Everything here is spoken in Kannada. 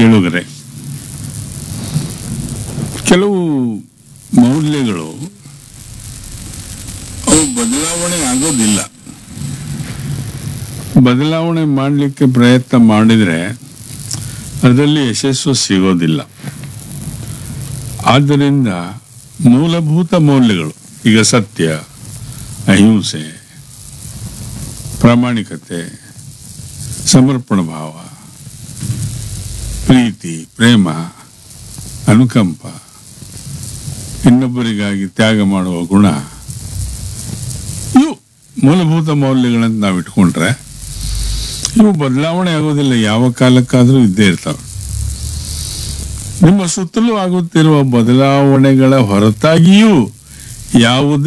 ಕೇಳುಗರೆ ಕೆಲವು ಮೌಲ್ಯಗಳು ಅವು ಬದಲಾವಣೆ ಆಗೋದಿಲ್ಲ ಬದಲಾವಣೆ ಮಾಡಲಿಕ್ಕೆ ಪ್ರಯತ್ನ ಮಾಡಿದರೆ ಅದರಲ್ಲಿ ಯಶಸ್ಸು ಸಿಗೋದಿಲ್ಲ ಆದ್ದರಿಂದ ಮೂಲಭೂತ ಮೌಲ್ಯಗಳು ಈಗ ಸತ್ಯ ಅಹಿಂಸೆ ಪ್ರಾಮಾಣಿಕತೆ ಸಮರ್ಪಣ ಭಾವ ಪ್ರೀತಿ ಪ್ರೇಮ ಅನುಕಂಪ ಇನ್ನೊಬ್ಬರಿಗಾಗಿ ತ್ಯಾಗ ಮಾಡುವ ಗುಣ ಇವು ಮೂಲಭೂತ ಮೌಲ್ಯಗಳಂತ ನಾವು ಇಟ್ಕೊಂಡ್ರೆ ಇವು ಬದಲಾವಣೆ ಆಗೋದಿಲ್ಲ ಯಾವ ಕಾಲಕ್ಕಾದರೂ ಇದ್ದೇ ಇರ್ತವೆ ನಿಮ್ಮ ಸುತ್ತಲೂ ಆಗುತ್ತಿರುವ ಬದಲಾವಣೆಗಳ ಹೊರತಾಗಿಯೂ ಯಾವುದೇ